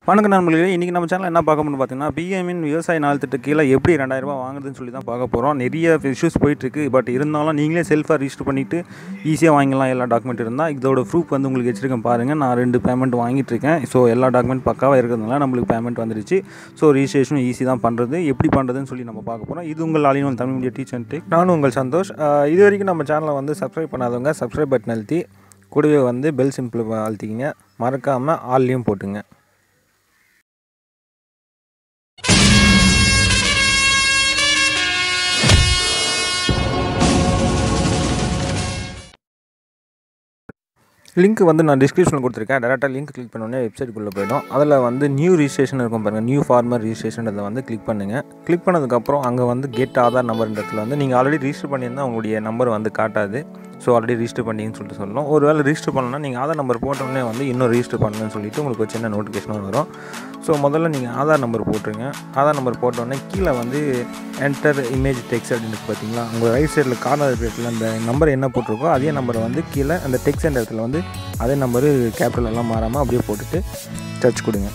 வணக்கம் நண்பர்களே இன்றைக்கி நம்ம சேனல் என்ன பார்க்க முடியும் பார்த்தீங்கன்னா பிஎம்இன் விவசாய நலத்திட்ட கீழே எப்படி ரெண்டாயிரரூபா வாங்குறதுன்னு சொல்லி தான் பார்க்க போகிறோம் நிறைய இஷ்யூஸ் போயிட்டுருக்கு பட் இருந்தாலும் நீங்களே செல்ஃபாக ரிஜிஸ்டர் பண்ணிவிட்டு ஈஸியாக வாங்கிக்கலாம் எல்லா டாக்குமெண்ட் இருந்தால் இதோட ப்ரூஃப் வந்து உங்களுக்கு வச்சிருக்கேன் பாருங்கள் நான் ரெண்டு பேமெண்ட் வாங்கிட்டு இருக்கேன் ஸோ எல்லா டாக்குமெண்ட் பக்காவாக இருக்கிறதுனால நம்மளுக்கு பேமெண்ட் வந்துருச்சு ஸோ ரிஜிஸ்ட்ரேஷனும் ஈஸி தான் பண்ணுறது எப்படி பண்ணுறதுன்னு சொல்லி நம்ம பார்க்க போகிறோம் இது உங்கள் ஆலினல் தமிழ் மீடியா டீச்சர் டேக் நானும் உங்கள் சந்தோஷ் அஹ் இது வரைக்கும் நம்ம சேனலை வந்து சப்ஸ்கிரைப் பண்ணாதவங்க சப்ஸ்கிரைப் பட்டன் அழுத்தி கூடவே வந்து பெல் சிம்பிள் அழுத்திக்கிங்க மறக்காமல் ஆல்லையும் போட்டுங்க லிங்க் வந்து நான் டிஸ்கிரிப்ஷனில் கொடுத்துருக்கேன் டேரெக்டாக லிங்க் கிளிக் பண்ணோடனே வெப்சைட்டுக்குள்ளே போய்டும் அதில் வந்து நியூ ரிஜிஸ்ட்ரேஷன் இருக்கும் பாருங்கள் நியூ ஃபார்மர் ரிஜிஸ்ட்ரேஷன்றதை வந்து கிளிக் பண்ணுங்கள் கிளிக் பண்ணதுக்கப்புறம் அங்கே வந்து கெட் ஆதார் நம்பர்ன்ற இடத்துல வந்து நீங்கள் ஆல்ரெடி ரிஜிஸ்டர் பண்ணியிருந்தால் உங்களுடைய நம்பர் வந்து காட்டாது ஸோ ஆல்ரெடி ரிஜிஸ்டர் பண்ணிங்கன்னு சொல்லிட்டு சொல்லணும் ஒரு வேளை ரிஜிஸ்டர் பண்ணலன்னா நீங்கள் ஆதார் நம்பர் போட்டோடனே வந்து இன்னும் ரிஜிஸ்டர் பண்ணணும்னு சொல்லிட்டு உங்களுக்கு ஒரு சின்ன நோட்டிஃபிகேஷன் வரும் ஸோ முதல்ல நீங்கள் ஆதார் நம்பர் போட்டுருங்க ஆதார் நம்பர் போட்டோடனே கீழே வந்து என்டர் இமேஜ் டெக்ஸ்ட் அப்படின்னு இருக்கு பார்த்தீங்களா உங்கள் ரைட் சைடில் கார்னர் இருக்கிற அந்த நம்பர் என்ன போட்டிருக்கோ அதே நம்பரை வந்து கீழே அந்த டெக்ஸ்ட் என்ற இடத்துல வந்து அதே நம்பரு கேபிட்டல் எல்லாம் மாறாமல் அப்படியே போட்டுட்டு சர்ச் கொடுங்க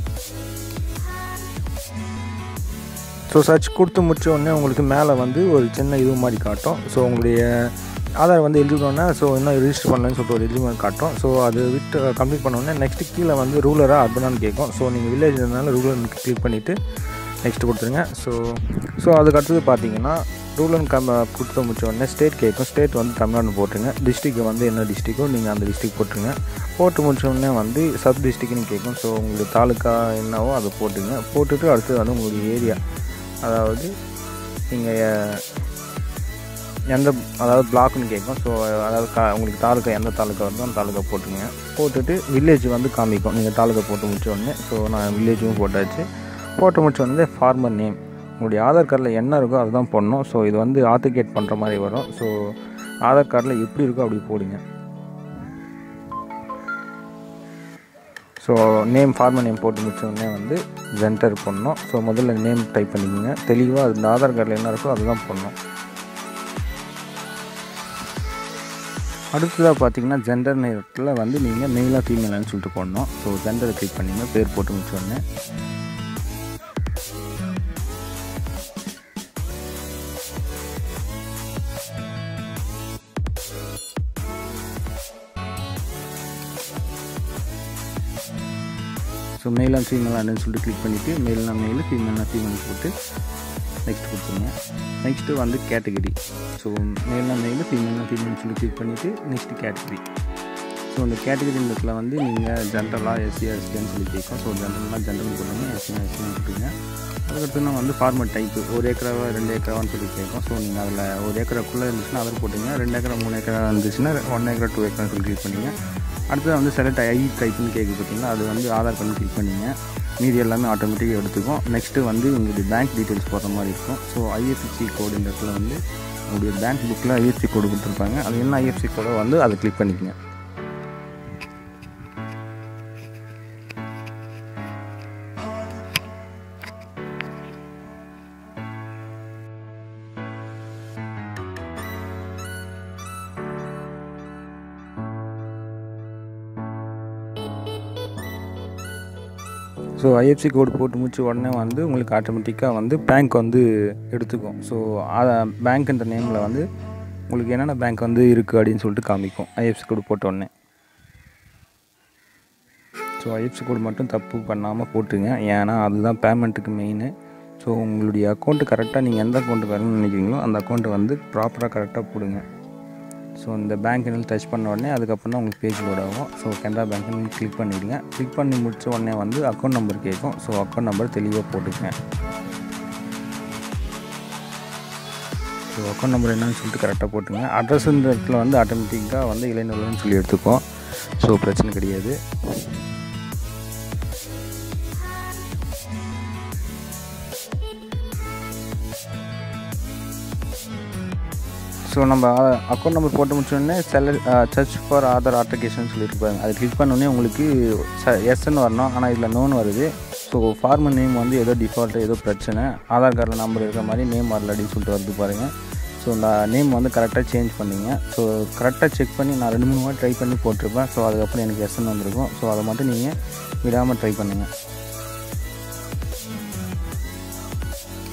ஸோ சர்ச் கொடுத்து முடிச்ச உடனே உங்களுக்கு மேலே வந்து ஒரு சின்ன இது மாதிரி காட்டும் ஸோ உங்களுடைய ஆதார் வந்து எழுதிக்கணுன்னா ஸோ இன்னும் ரிஜிஸ்டர் பண்ணலன்னு சொல்லிட்டு ஒரு எலிஜிபிள் காட்டும் ஸோ அது விட்டு கம்ப்ளீட் பண்ணோடனே நெக்ஸ்ட்டு கீழே வந்து ரூலராக அர்பனான்னு கேட்கும் ஸோ நீங்கள் வில்லேஜ் இருந்தாலும் ரூலர் கிளிக் பண்ணிவிட்டு நெக்ஸ்ட் கொடுத்துருங்க ஸோ ஸோ அதுக்கு அடுத்தது பார்த்தீங்கன்னா ரூலன் கம் கொடுத்து முடிச்ச உடனே ஸ்டேட் கேட்கும் ஸ்டேட் வந்து தமிழ்நாடு போட்டுருங்க டிஸ்ட்ரிக் வந்து என்ன டிஸ்ட்ரிக்கோ நீங்கள் அந்த டிஸ்ட்ரிக் போட்டுருங்க போட்டு முடிச்ச உடனே வந்து சப் டிஸ்ட்ரிக்னு கேட்கும் ஸோ உங்களுக்கு தாலுக்கா என்னவோ அதை போட்டுங்க போட்டுட்டு அடுத்தது வந்து உங்களுடைய ஏரியா அதாவது நீங்கள் எந்த அதாவது பிளாக்னு கேட்கும் ஸோ அதாவது கா உங்களுக்கு தாலுக்கா எந்த தாலுக்கா வருதோ அந்த தாலுக்கா போட்டுங்க போட்டுட்டு வில்லேஜ் வந்து காமிக்கும் நீங்கள் தாலுக்கா போட்டு முடிச்ச உடனே ஸோ நான் வில்லேஜும் போட்டாச்சு போட்டு முடிச்ச உடனே ஃபார்மர் நேம் உங்களுடைய ஆதார் கார்டில் என்ன இருக்கோ அதுதான் போடணும் ஸோ இது வந்து ஆத்திகேட் பண்ணுற மாதிரி வரும் ஸோ ஆதார் கார்டில் எப்படி இருக்கோ அப்படி போடுங்க ஸோ நேம் ஃபார்மர் நேம் போட்டு முடிச்ச உடனே வந்து ஜென்டர் பண்ணணும் ஸோ முதல்ல நேம் டைப் பண்ணிக்கோங்க தெளிவாக அது ஆதார் கார்டில் என்ன இருக்கோ அதுதான் பண்ணணும் அடுத்ததாக பார்த்தீங்கன்னா ஜெண்டர் நேரத்தில் வந்து நீங்கள் மெயிலாக ஃபீமேலான்னு சொல்லிட்டு போடணும் ஸோ ஜெண்டரை கிளிக் பண்ணிங்க பேர் போட்டு முடிச்ச உடனே ஸோ மெயில் அண்ட் ஃபீமேல் அப்படின்னு சொல்லிட்டு கிளிக் பண்ணிவிட்டு மெயில்னா மெயில் ஃபீமேல்னா ஃபீமேல் போட்டு நெக்ஸ்ட் கொடுத்துருங்க நெக்ஸ்ட்டு வந்து கேட்டகரி ஸோ மேல்னா மெயில் ஃபீமேல்னா ஃபீமேல்னு சொல்லி கிளிக் பண்ணிவிட்டு நெக்ஸ்ட்டு கேட்டகரி ஸோ இந்த கேட்டகரி இடத்துல வந்து நீங்கள் ஜென்ரலாக எஸ்சி எஸ்டின்னு சொல்லி கேட்கும் ஸோ ஜென்ரலாக ஜென்ரல் போடுங்க எஸ்சினா எஸ்சின்னு கொடுத்துங்க அதுக்கடுத்து நான் வந்து ஃபார்மட் டைப்பு ஒரு ஏக்கராவா ரெண்டு ஏக்கராவான்னு சொல்லி கேட்கும் ஸோ நீங்கள் அதில் ஒரு ஏக்கராக்குள்ளே இருந்துச்சுன்னா அதில் போட்டுங்க ரெண்டு ஏக்கரா மூணு ஏக்கரா இருந்துச்சுன்னா ஒன் ஏக்கரா டூ ஏக்கரான்னு சொல்லி கிளிக் பண்ணிங்க அடுத்தது வந்து செலக்ட் ஐ டைப்புன்னு கேட்கு பார்த்தீங்கன்னா அது வந்து ஆதார் கார்டு கிளிக் பண்ணிங்க மீதி எல்லாமே ஆட்டோமேட்டிக்காக எடுத்துக்கும் நெக்ஸ்ட்டு வந்து உங்களுடைய பேங்க் டீட்டெயில்ஸ் போடுற மாதிரி இருக்கும் ஸோ ஐஎஃப்சி கோடு இந்த இடத்துல வந்து உங்களுடைய பேங்க் புக்கில் ஐஎஃப்சி கோடு கொடுத்துருப்பாங்க அது என்ன ஐஎஃப்சி கோடோ வந்து அதை கிளிக் பண்ணிக்கங்க ஸோ ஐஎஃப்சி கோடு போட்டு முடிச்ச உடனே வந்து உங்களுக்கு ஆட்டோமேட்டிக்காக வந்து பேங்க் வந்து எடுத்துக்கும் ஸோ பேங்க்ன்ற நேமில் வந்து உங்களுக்கு என்னென்ன பேங்க் வந்து இருக்குது அப்படின்னு சொல்லிட்டு காமிக்கும் ஐஎஃப்சி கோடு போட்ட உடனே ஸோ ஐஎஃப்சி கோடு மட்டும் தப்பு பண்ணாமல் போட்டுங்க ஏன்னா அதுதான் பேமெண்ட்டுக்கு மெயின் ஸோ உங்களுடைய அக்கௌண்ட்டு கரெக்டாக நீங்கள் எந்த அக்கௌண்ட்டு வரணும்னு நினைக்கிறீங்களோ அந்த அக்கௌண்ட்டை வந்து ப்ராப்பராக கரெக்டாக போடுங்க ஸோ இந்த பேங்க் என்ன டச் பண்ண உடனே அதுக்கப்புறம் தான் உங்களுக்கு பேஜ் லோட் ஆகும் ஸோ கனரா பேங்க்னு கிளிக் பண்ணிவிடுங்க கிளிக் பண்ணி முடிச்ச உடனே வந்து அக்கௌண்ட் நம்பர் கேட்கும் ஸோ அக்கௌண்ட் நம்பர் தெளிவாக போட்டுக்கங்க ஸோ அக்கௌண்ட் நம்பர் என்னன்னு சொல்லிட்டு கரெக்டாக போட்டுங்க அட்ரஸ்ன்ற இடத்துல வந்து ஆட்டோமேட்டிக்காக வந்து இளைஞர்கள்னு சொல்லி எடுத்துக்கும் ஸோ பிரச்சனை கிடையாது ஸோ நம்ம அக்கௌண்ட் நம்பர் போட்டு முடிச்சோடனே செல சர்ச் ஃபார் ஆதார் ஆப்ளிகேஷன் சொல்லியிருப்பாங்க அதை கிளிக் பண்ணோடனே உங்களுக்கு ச எஸ்ன்னு வரணும் ஆனால் இதில் நோன் வருது ஸோ ஃபார்மர் நேம் வந்து ஏதோ டிஃபால்ட் ஏதோ பிரச்சனை ஆதார் கார்டில் நம்பர் இருக்கிற மாதிரி நேம் வரல அப்படின்னு சொல்லிட்டு வருது பாருங்கள் ஸோ இந்த நேம் வந்து கரெக்டாக சேஞ்ச் பண்ணிங்க ஸோ கரெக்டாக செக் பண்ணி நான் ரெண்டு மூணு வாட்டி ட்ரை பண்ணி போட்டிருப்பேன் ஸோ அதுக்கப்புறம் எனக்கு எஸ்என் வந்திருக்கும் ஸோ அதை மட்டும் நீங்கள் விடாமல் ட்ரை பண்ணுங்கள்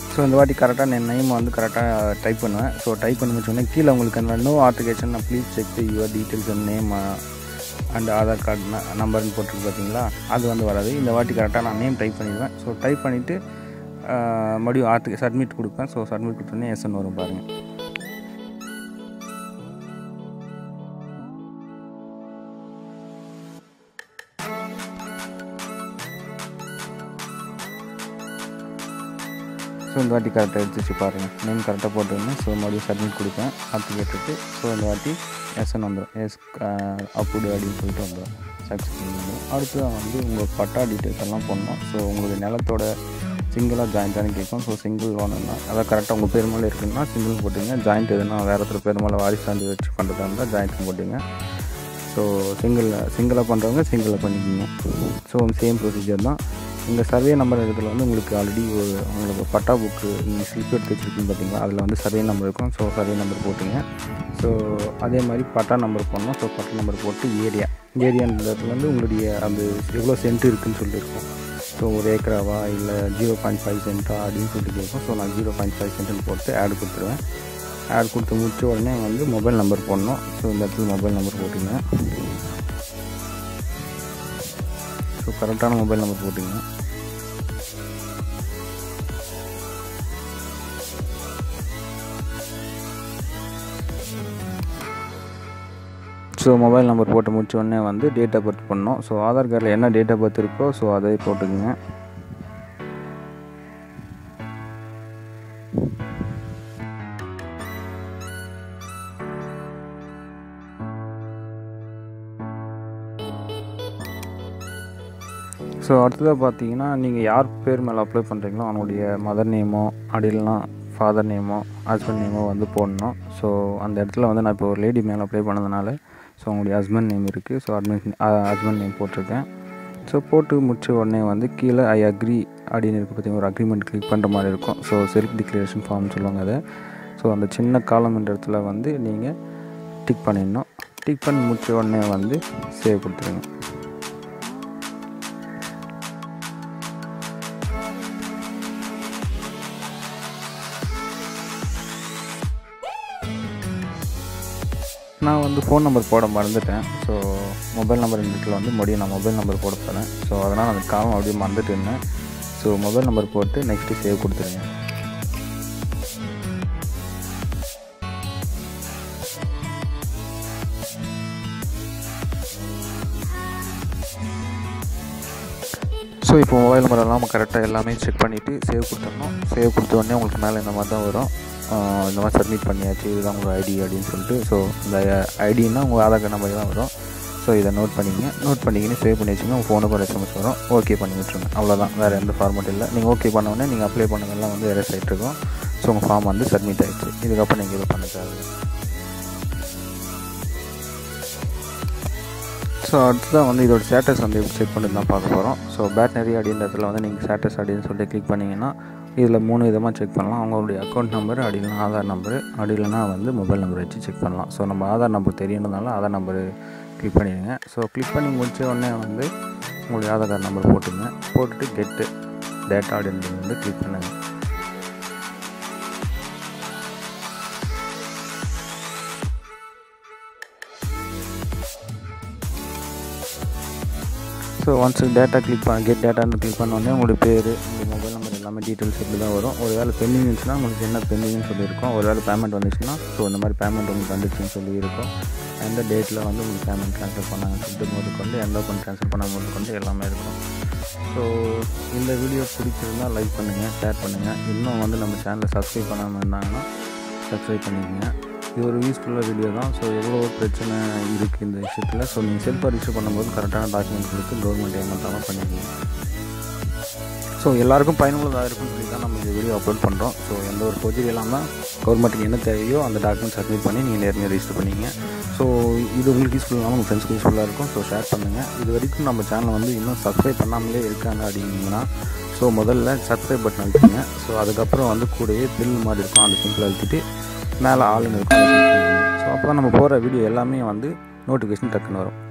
ஸோ இந்த வாட்டி கரெக்டாக நான் நேம் வந்து கரெக்டாக டைப் பண்ணுவேன் ஸோ டைப் பண்ணி முடிச்சோடனே கீழே உங்களுக்கு அந்த நோ ஆப்ளிகேஷன் நான் please check your details and name and Aadhaar card நம்பர்னு போட்டிருக்கு பார்த்தீங்களா அது வந்து வராது இந்த வாட்டி கரெக்டாக நான் நேம் டைப் பண்ணிடுவேன் ஸோ டைப் பண்ணிவிட்டு மறுபடியும் ஆற்றுக்கு சப்மிட் கொடுப்பேன் ஸோ சப்மிட் கொடுத்தோன்னே எஸ்என் வரும் பாருங்கள் ஸோ இந்த வாட்டி கரெக்டாக எடுத்துச்சு பாருங்கள் நேம் கரெக்டாக போட்டுருந்தேன் ஸோ மறுபடியும் சப்மிட் கொடுப்பேன் ஆற்று கேட்டுட்டு ஸோ இந்த வாட்டி எஸ்என் வந்துடும் எஸ் அப்டு அப்படின்னு சொல்லிட்டு வந்துடும் சக்ஸஸ்ஃபுல் வந்துடும் அடுத்து வந்து உங்கள் பட்டா டீட்டெயில்ஸ் எல்லாம் போடணும் ஸோ உங்களுடைய நிலத்தோட சிங்கிளாக ஜாயிண்ட்டானு கேட்கும் ஸோ சிங்கிள் வேணும்னா அதான் கரெக்டாக உங்கள் பேர் மேலே இருக்குன்னா சிங்கிள் போட்டுங்க ஜாயிண்ட் எதுனா வேறு ஒருத்தர் பேர் மேலே வாரிசு சான்று வச்சு பண்ணுறதா இருந்தால் ஜாயிண்ட் போட்டுங்க ஸோ சிங்கிள் சிங்கிளாக பண்ணுறவங்க சிங்கிளாக பண்ணிக்கிங்க ஸோ சேம் ப்ரொசீஜர் தான் இந்த சர்வே நம்பர் இடத்துல வந்து உங்களுக்கு ஆல்ரெடி ஒரு உங்களுக்கு பட்டா புக்கு நீங்கள் ஸ்லிப் எடுத்து வச்சுருக்கீங்க பார்த்தீங்களா அதில் வந்து சர்வே நம்பர் இருக்கும் ஸோ சர்வே நம்பர் போட்டுங்க ஸோ அதே மாதிரி பட்டா நம்பர் போடணும் ஸோ பட்டா நம்பர் போட்டு ஏரியா ஏரியான்றதுல வந்து உங்களுடைய அந்த எவ்வளோ சென்ட் இருக்குதுன்னு சொல்லியிருக்கோம் ஸோ ஒரு ஏக்கராவா இல்லை ஜீரோ பாயிண்ட் ஃபைவ் சென்ட்டா அப்படின்னு சொல்லிட்டு கேட்கும் ஸோ நான் ஜீரோ பாயிண்ட் ஃபைவ் சென்ட்டுன்னு போட்டு ஆட் கொடுத்துருவேன் ஆட் கொடுத்து முடிச்ச உடனே வந்து மொபைல் நம்பர் போடணும் ஸோ இந்த இடத்துல மொபைல் நம்பர் போட்டுங்க ஸோ கரெக்டான மொபைல் நம்பர் போட்டுங்க ஸோ மொபைல் நம்பர் போட்டு முடிச்ச உடனே வந்து டேட் ஆஃப் பர்த் பண்ணோம் ஸோ ஆதார் கார்டில் என்ன டேட் ஆஃப் பர்த் இருக்கோ ஸோ அதை போட்டுக்குங்க ஸோ அடுத்ததாக பார்த்தீங்கன்னா நீங்கள் யார் பேர் மேலே அப்ளை பண்ணுறீங்களோ அவனுடைய மதர் நேமோ அப்படி இல்லைனா ஃபாதர் நேமோ ஹஸ்பண்ட் நேமோ வந்து போடணும் ஸோ அந்த இடத்துல வந்து நான் இப்போ ஒரு லேடி மேலே அப்ளை பண்ணதுனால ஸோ அவங்களுடைய ஹஸ்பண்ட் நேம் இருக்குது ஸோ அட்மிட் ஹஸ்பண்ட் நேம் போட்டிருக்கேன் ஸோ போட்டு முடிச்ச உடனே வந்து கீழே ஐ அக்ரி அப்படின்னு இருக்குது பார்த்தீங்கன்னா ஒரு அக்ரிமெண்ட் கிளிக் பண்ணுற மாதிரி இருக்கும் ஸோ செல்ஃப் டிக்ளரேஷன் ஃபார்ம் சொல்லுவாங்க அதை ஸோ அந்த சின்ன காலம்ன்ற இடத்துல வந்து நீங்கள் டிக் பண்ணிடணும் டிக் பண்ணி முடிச்ச உடனே வந்து சேவ் கொடுத்துருங்க நான் வந்து ஃபோன் நம்பர் போட மறந்துட்டேன் ஸோ மொபைல் நம்பர் இந்த இடத்துல வந்து மறுபடியும் நான் மொபைல் நம்பர் போட போகிறேன் ஸோ அதனால் அந்த காலம் அப்படியே மறந்துட்டு இருந்தேன் ஸோ மொபைல் நம்பர் போட்டு நெக்ஸ்ட்டு சேவ் கொடுத்துருங்க ஸோ இப்போ மொபைல் நம்பர் எல்லாம் கரெக்டாக எல்லாமே செக் பண்ணிவிட்டு சேவ் கொடுத்துடணும் சேவ் கொடுத்த உடனே உங்களுக்கு மேலே இந்த மாதிரி தான் வரும் இந்த மாதிரி சப்மிட் பண்ணியாச்சு இதுதான் உங்கள் ஐடி அப்படின்னு சொல்லிட்டு ஸோ இந்த ஐடின்னா உங்கள் ஆதார் கார்டு நம்பர் தான் வரும் ஸோ இதை நோட் பண்ணிங்க நோட் பண்ணிக்கின்னு சேவ் பண்ணி வச்சுங்க உங்கள் ஃபோனுக்கு ஒரு எஸ்எம்எஸ் வரும் ஓகே பண்ணி விட்ருங்க அவ்வளோதான் வேறு எந்த ஃபார்மேட் இல்லை நீங்கள் ஓகே பண்ண உடனே நீங்கள் அப்ளை பண்ணதெல்லாம் வந்து எரஸ் ஆகிட்டு இருக்கும் ஸோ உங்கள் ஃபார்ம் வந்து சப்மிட் ஆகிடுச்சு இதுக்கப்புறம் நீங்கள் இதை பண்ண தேவை ஸோ அடுத்ததான் வந்து இதோட ஸ்டேட்டஸ் வந்து எப்படி செக் பண்ணி தான் பார்க்க போகிறோம் ஸோ பேட்னரி அப்படின்ற இடத்துல வந்து நீங்கள் ஸ்டேட்டஸ் அப்படின்னு சொல்லிட்டு கிளிக் பண்ணிங்கன்னா இதில் மூணு விதமாக செக் பண்ணலாம் அவங்களுடைய அக்கௌண்ட் நம்பர் அப்படி இல்லைனா ஆதார் நம்பர் அப்படி இல்லைனா வந்து மொபைல் நம்பர் வச்சு செக் பண்ணலாம் ஸோ நம்ம ஆதார் நம்பர் தெரியணுனால ஆதார் நம்பர் கிளிக் பண்ணிடுங்க ஸோ கிளிக் பண்ணி முடிச்ச உடனே வந்து உங்களுடைய ஆதார் கார்டு நம்பர் போட்டுங்க போட்டுட்டு கெட்டு டேட்டா அப்படின்றது வந்து கிளிக் பண்ணுங்கள் ஸோ ஒன்ஸ் டேட்டா கிளிக் பண்ண கெட் டேட்டான்னு கிளிக் பண்ணோடனே உங்களுடைய பேர் உங்கள் மொபைல் நம்பர் எல்லாமே டீட்டெயில்ஸ் இப்படி தான் வரும் ஒரு வேலை பெண்டிங் இருந்துச்சுன்னா உங்களுக்கு என்ன பெண்டிங்னு சொல்லியிருக்கோம் ஒரு வேலை பேமெண்ட் வந்துச்சுன்னா ஸோ இந்த மாதிரி பேமெண்ட் உங்களுக்கு வந்துச்சுன்னு சொல்லி இருக்கும் எந்த டேட்டில் வந்து உங்களுக்கு பேமெண்ட் ட்ரான்ஸ்ஃபர் பண்ணாங்கன்னு சொல்லிட்டு முதல் கொண்டு எந்த அக்கௌண்ட் ட்ரான்ஸ்ஃபர் பண்ணாங்க முதல் கொண்டு எல்லாமே இருக்கும் ஸோ இந்த வீடியோ பிடிச்சிருந்தால் லைக் பண்ணுங்கள் ஷேர் பண்ணுங்கள் இன்னும் வந்து நம்ம சேனலை சப்ஸ்கிரைப் பண்ணாமல் இருந்தாங்கன்னா சப்ஸ்கிரைப் பண்ணிக்கோங்க இது ஒரு யூஸ்ஃபுல்லாக வீடியோ தான் ஸோ எவ்வளோ பிரச்சனை இருக்குது இந்த விஷயத்தில் ஸோ நீங்கள் செல்ஃபாக ரிஜிஸ்டர் பண்ணும்போது கரெக்டான டாக்குமெண்ட் கொடுத்து கவர்மெண்ட் ஏமாற்றாமல் பண்ணிக்கோங்க ஸோ எல்லாருக்கும் பயனுள்ளதாக இருக்கும்னு சொல்லி தான் நம்ம இந்த வீடியோ அப்லோட் பண்ணுறோம் ஸோ எந்த ஒரு ப்ரொஜெக்ட் இல்லாமல் கவர்மெண்ட்டுக்கு என்ன தேவையோ அந்த டாக்குமெண்ட் சப்மிட் பண்ணி நீங்கள் நேர்மையாக ரிஜிஸ்டர் பண்ணிங்க ஸோ இது உங்களுக்கு யூஸ்ஃபுல்லாக உங்கள் ஃப்ரெண்ட்ஸ்க்கு யூஸ்ஃபுல்லாக இருக்கும் ஸோ ஷேர் பண்ணுங்கள் இது வரைக்கும் நம்ம சேனலை வந்து இன்னும் சப்ஸ்கிரைப் பண்ணாமலே இருக்காங்க அப்படிங்கன்னா ஸோ முதல்ல சப்ஸ்கிரைப் பட்டன் அழுத்திங்க ஸோ அதுக்கப்புறம் வந்து கூடவே பில் மாதிரி இருக்கும் அந்த சிம்பிள் அழுத்திட்டு மேலே ஆளுங்க இருக்கும் ஸோ அப்போ நம்ம போகிற வீடியோ எல்லாமே வந்து நோட்டிஃபிகேஷன் டக்குன்னு வரும்